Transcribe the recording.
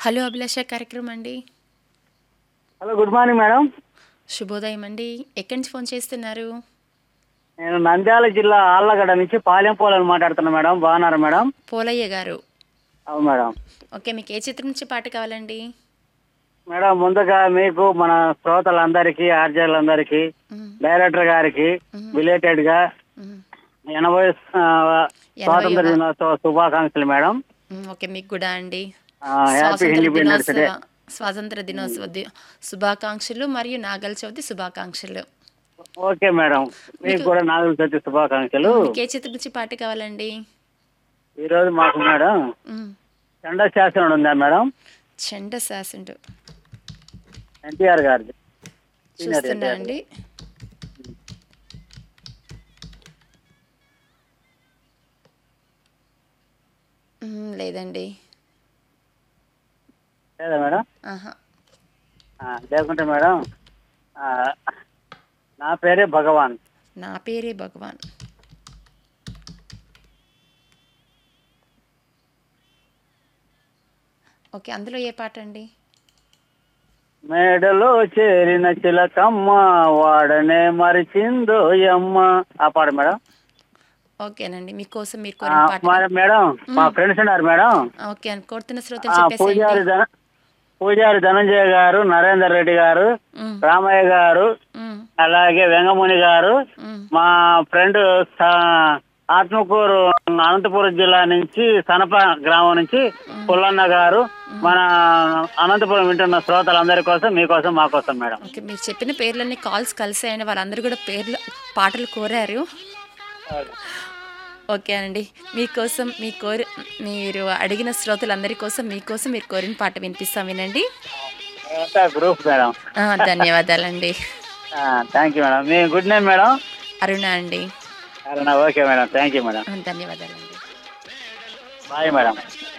Hello అభిలాష కార్యక్రమం అండి hello good morning madam శుభోదయం అండి ఎక్కడి నుంచి ఫోన్ చేస్తున్నారు నేను నంద్యాల జిల్లా ఆళ్ళగడ్డ నుంచి పాలెం పోలని మాట్లాడుతున్నా మేడం బాగున్నారా మేడం పోలయ్య గారు అవును మేడం ఓకే మీకు ఏ చిత్రం నుంచి పాట కావాలండి మేడం ముందుగా మీకు మన శ్రోతలందరికీ ఆర్జర్లందరికీ మ్మ్. డైరెక్టర్ గారికి బిలేటెడ్ గా మ్మ్. ఎనభై ఆ, స్వాతంత్ర దినోత్సవ శుభాకాంక్షలు మేడం మ్మ్, ఓకే మీకు కూడా అండి హ్యాపీ స్వాతంత్ర ఇండిపెండెన్స్ డే దినోత్సవ స్వాతంత్ర దినోత్సవ ది- శుభాకాంక్షలు మరియు నాగల చవితి శుభాకాంక్షలు ఓకే మేడం మీకు కూడా నాగుల చవితి శుభాకాంక్షలు మీకు ఏ చిత్రం నుంచి పాట కావాలండి ఈ రోజు మాకు మేడం మ్మ్. చండ శాసనం ఉందా మేడం చండ శాసండు ఎన్టీఆర్ గారిది సీనియర్ చూస్తున్నా ఎన్టీఆర్. అండి మ్మ్, లేదండి లేదా మేడం ఆహా ఆ, లేకుంటే మేడం ఆ, నా పేరే భగవాన్ నా పేరే భగవాన్ ఓకే అందులో ఏ పాట అండి మేడలో చేరిన చిలకమ్మ వాడనే మరిచిందో యమ్మ ఆ పాట మేడం ఓకేనండి మీకోసం మీరు ఆ, కోరిన పాట మా- మేడం మా ఫ్రెండ్స్ ఉన్నారు మేడం ఓకే అని కోరుతున్న ఆ, శ్రోతలు చెప్పేసేయండి పూజారి ధన పూజారి ధనంజయ గారు నరేందర్ రెడ్డి గారు మ్మ్, రామయ్య గారు మ్మ్, అలాగే వెంగముని గారు మ్మ్. మా ఫ్రెండ్ స- ఆత్మకూరు అనంతపురం జిల్లా నుంచి సనప గ్రామం నుంచి పుల్లన్న గారు మన అనంతపురం వింటున్న శ్రోతలందరి కోసం మీకోసం మా కోసం మేడం ఓకే మీరు చెప్పిన పేర్లన్నీ కాల్స్ కలిసాయండి వాళ్ళందరూ కూడా పేర్లు పాటలు కోరారు ఓకే అండి మీకోసం మీ కోరి మీరు అడిగిన శ్రోతలందరి కోసం మీకోసం మీరు కోరిన పాట వినిపిస్తాం వినండి మేమంతా గ్రూప్ మేడం ఆ, ధన్యవాదాలండి థ్యాంక్ యూ మేడం మీ గుడ్ నైట్ మేడం అరుణ అండి అరే okay madam thank you madam ఆ, ధన్యవాదాలండి బాయ్ మేడం